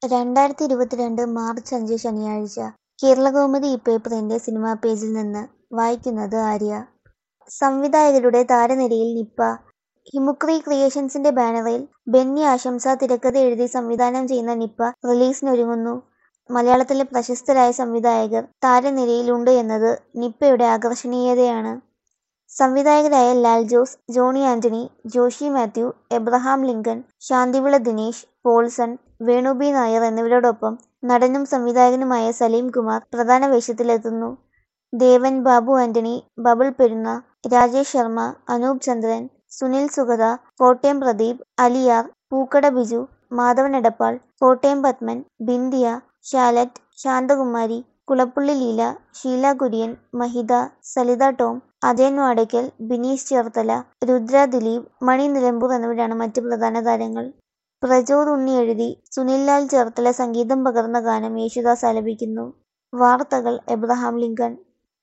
രണ്ടായിരത്തി ഇരുപത്തിരണ്ട് മാർച്ച് അഞ്ച് ശനിയാഴ്ച കേരളകൗമുദി ഇപ്പേപ്പറിന്റെ സിനിമാ പേജിൽ നിന്ന് വായിക്കുന്നത് ആര്യ സംവിധായകരുടെ താരനിരയിൽ നിപ്പ ഹിമുക്രി ക്രിയേഷൻസിന്റെ ബാനറിൽ ബെന്നി ആശംസ തിരക്കഥ എഴുതി സംവിധാനം ചെയ്യുന്ന നിപ്പ റിലീസിനൊരുങ്ങുന്നു മലയാളത്തിലെ പ്രശസ്തരായ സംവിധായകർ താരനിരയിലുണ്ട് എന്നത് നിപ്പയുടെ ആകർഷണീയതയാണ് സംവിധായകരായ ലാൽ ജോസ് ജോണി ആന്റണി ജോഷി മാത്യു എബ്രഹാം ലിങ്കൺ ശാന്തിവിള ദിനേശ് പോൾസൺ വേണു ബി നായർ എന്നിവരോടൊപ്പം നടനും സംവിധായകനുമായ സലീം കുമാർ പ്രധാന വേഷത്തിലെത്തുന്നു ദേവൻ ബാബു ആന്റണി ബബിൾ പെരുന്ന രാജേഷ് ശർമ്മ അനൂപ് ചന്ദ്രൻ സുനിൽ സുഗത കോട്ടയം പ്രദീപ് അലിയാർ പൂക്കട ബിജു മാധവൻ എടപ്പാൾ കോട്ടയം പത്മൻ ബിന്ദിയ ശാലറ്റ് ശാന്തകുമാരി കുളപ്പുള്ളി ലീല ഷീല കുര്യൻ മഹിത സലിത ടോം അജയൻ വാടയ്ക്കൽ ബിനീഷ് ചേർത്തല രുദ്ര ദിലീപ് മണി നിലമ്പൂർ എന്നിവരാണ് മറ്റ് പ്രധാന താരങ്ങൾ പ്രചോദ് ഉണ്ണി എഴുതി സുനിൽ ലാൽ ചേർത്തല സംഗീതം പകർന്ന ഗാനം യേശുദാസ് ആലപിക്കുന്നു വാർത്തകൾ എബ്രഹാം ലിങ്കൺ